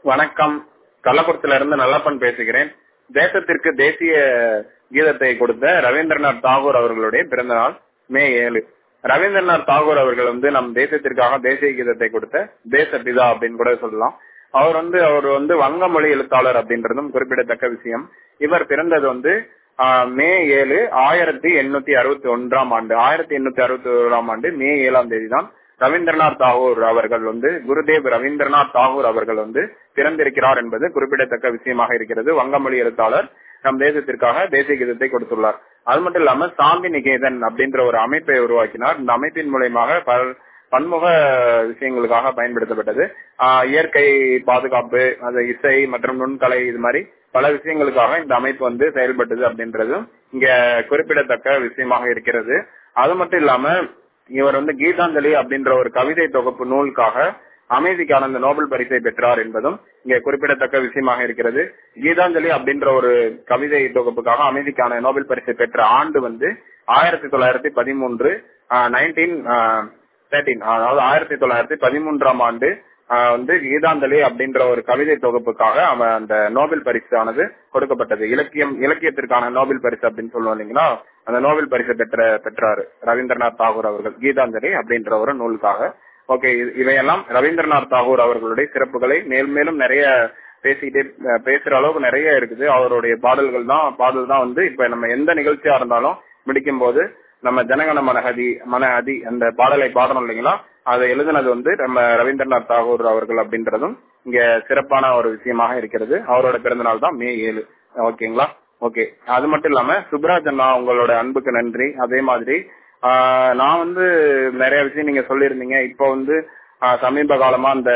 வணக்கம் கள்ளக்குறிச்சியில இருந்து நல்லப்பன் பேசுகிறேன் தேசத்திற்கு தேசிய கீதத்தை கொடுத்த ரவீந்திரநாத் தாகூர் அவர்களுடைய பிறந்த நாள் மே ஏழு ரவீந்திரநாத் தாகூர் அவர்கள் வந்து நம் தேசத்திற்காக தேசிய கீதத்தை கொடுத்த தேச பிதா அப்படின்னு கூட சொல்லலாம் அவர் வந்து அவர் வந்து வங்க மொழி எழுத்தாளர் அப்படின்றதும் குறிப்பிடத்தக்க விஷயம் இவர் பிறந்தது வந்து ஆஹ், மே ஏழு ஆயிரத்தி எண்ணூத்தி அறுபத்தி ஒன்றாம் ஆண்டு ஆயிரத்தி எண்ணூத்தி அறுபத்தி ஓராம் ஆண்டு மே ஏழாம் தேதி தான் ரவீந்திரநாத் தாகூர் அவர்கள் வந்து குருதேவ் ரவீந்திரநாத் தாகூர் அவர்கள் வந்து பிறந்திருக்கிறார் என்பது குறிப்பிடத்தக்க விஷயமாக இருக்கிறது வங்கமொழி எழுத்தாளர் நம் தேசத்திற்காக தேசிய கீதத்தை கொடுத்துள்ளார் அது மட்டும் இல்லாம சாந்தி நிகேதன் அப்படின்ற ஒரு அமைப்பை உருவாக்கினார் இந்த அமைப்பின் மூலயமாக பல் பன்முக விஷயங்களுக்காக பயன்படுத்தப்பட்டது ஆஹ் இயற்கை பாதுகாப்பு அது இசை மற்றும் நுண்கலை இது மாதிரி பல விஷயங்களுக்காக இந்த அமைப்பு வந்து செயல்பட்டது அப்படின்றதும் இங்க குறிப்பிடத்தக்க விஷயமாக இருக்கிறது அது மட்டும் இல்லாம இவர் வந்து கீதாஞ்சலி அப்படின்ற ஒரு கவிதை தொகுப்பு நூலுக்காக அமைதிக்கான இந்த நோபல் பரிசை பெற்றார் என்பதும் இங்க குறிப்பிடத்தக்க விஷயமாக இருக்கிறது கீதாஞ்சலி அப்படின்ற ஒரு கவிதை தொகுப்புக்காக அமைதிக்கான நோபல் பரிசை பெற்ற ஆண்டு வந்து ஆயிரத்தி தொள்ளாயிரத்தி பதிமூன்று நைன்டீன் தேர்ட்டீன் அதாவது ஆயிரத்தி தொள்ளாயிரத்தி பதிமூன்றாம் ஆண்டு ஆஹ் வந்து கீதாஞ்சலி அப்படின்ற ஒரு கவிதை தொகுப்புக்காக அவன் அந்த நோபல் பரிசானது கொடுக்கப்பட்டது இலக்கியம் இலக்கியத்திற்கான நோபல் பரிசு அப்படின்னு சொல்லுவோம் இல்லைங்களா அந்த நோபல் பரிசு பெற்ற பெற்றாரு ரவீந்திரநாத் தாகூர் அவர்கள் கீதாஞ்சலி அப்படின்ற ஒரு நூலுக்காக ஓகே இவையெல்லாம் ரவீந்திரநாத் தாகூர் அவர்களுடைய சிறப்புகளை மேலும் மேலும் நிறைய பேசிக்கிட்டே அஹ், பேசுற அளவுக்கு நிறைய இருக்குது அவருடைய பாடல்கள் தான் பாடல் தான் வந்து இப்ப நம்ம எந்த நிகழ்ச்சியா இருந்தாலும் முடிக்கும் போது நம்ம ஜனகண மனஹதி மனஹதி அந்த பாடலை பாடணும் இல்லைங்களா அதை எழுதினது வந்து நம்ம ரவீந்திரநாத் தாகூர் அவர்கள் அப்படின்றதும் இங்க சிறப்பான ஒரு விஷயமாக இருக்கிறது அவரோட பிறந்த நாள் தான் மே ஏழு ஓகேங்களா ஓகே அது மட்டும் இல்லாம சுப்ராஜ் அண்ணா உங்களோட அன்புக்கு நன்றி அதே மாதிரி ஆஹ், நான் வந்து நிறைய விஷயம் நீங்க சொல்லியிருந்தீங்க இப்போ வந்து ஆஹ், சமீப காலமா அந்த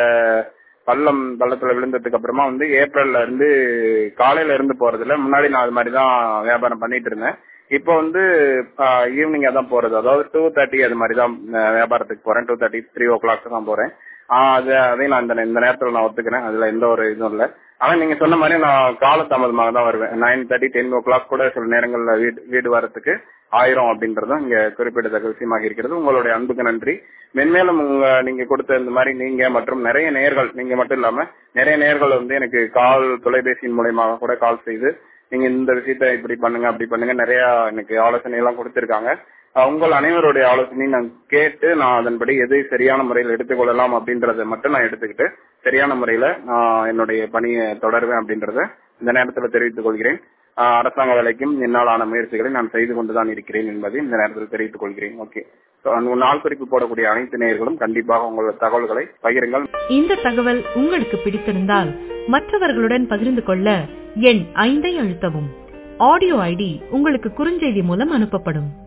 பள்ளம் பள்ளத்துல விழுந்ததுக்கு அப்புறமா வந்து ஏப்ரல்ல இருந்து காலையில இருந்து போறதுல முன்னாடி நான் அது மாதிரி தான் வியாபாரம் பண்ணிட்டு இருந்தேன் இப்போ வந்து ஈவினிங்கா தான் போறது அதாவது டூ தேர்ட்டி அது மாதிரி தான் அஹ், வியாபாரத்துக்கு போறேன் two thirty three o'clock தான் போறேன் ஆஹ் அது அதையும் நான் இந்த இந்த நேரத்துல நான் ஒத்துக்கிறேன் அதுல எந்த ஒரு இதுவும் இல்ல ஆனா நீங்க சொன்ன மாதிரி நான் கால தாமதமாக தான் வருவேன் nine thirty ten o'clock கூட சில நேரங்கள்ல வீடு வீடு வரதுக்கு ஆயிரம் அப்படின்றதும் இங்க குறிப்பிடத்தக்க விஷயமாக இருக்கிறது உங்களுடைய அன்புக்கு நன்றி மென்மேலும் உங்க நீங்க கொடுத்த இந்த மாதிரி நீங்க மற்றும் நிறைய நேயர்கள் நீங்க மட்டும் இல்லாம நிறைய நேயர்கள் வந்து எனக்கு கால் தொலைபேசியின் மூலயமாக கூட கால் செய்து நீங்க இந்த விஷயத்த இப்படி பண்ணுங்க அப்படி பண்ணுங்க நிறைய எனக்கு ஆலோசனை எல்லாம் கொடுத்திருக்காங்க அஹ் உங்கள் அனைவருடைய ஆலோசனையும் நான் கேட்டு நான் அதன்படி எது சரியான முறையில் எடுத்துக்கொள்ளலாம் அப்படின்றத மட்டும் நான் எடுத்துக்கிட்டு சரியான முறையில நான் என்னுடைய பணியை தொடருவேன் அப்படின்றத இந்த நேரத்தில் தெரிவித்துக் கொள்கிறேன் அஹ் அரசாங்க வேலைக்கும் என்னாலான முயற்சிகளை நான் செய்து கொண்டுதான் இருக்கிறேன் என்பதை இந்த நேரத்தில் தெரிவித்துக் கொள்கிறேன் ஓகே நாள் குறிப்பு போடக்கூடிய அனைத்து நேயர்களும் கண்டிப்பாக உங்களோட தகவல்களை பகிருங்கள் இந்த தகவல் உங்களுக்கு பிடித்திருந்தால் மற்றவர்களுடன் பகிர்ந்து கொள்ள எண் ஐந்தை அழுத்தவும் ஆடியோ ஐடி உங்களுக்கு குறுஞ்செய்தி மூலம் அனுப்பப்படும்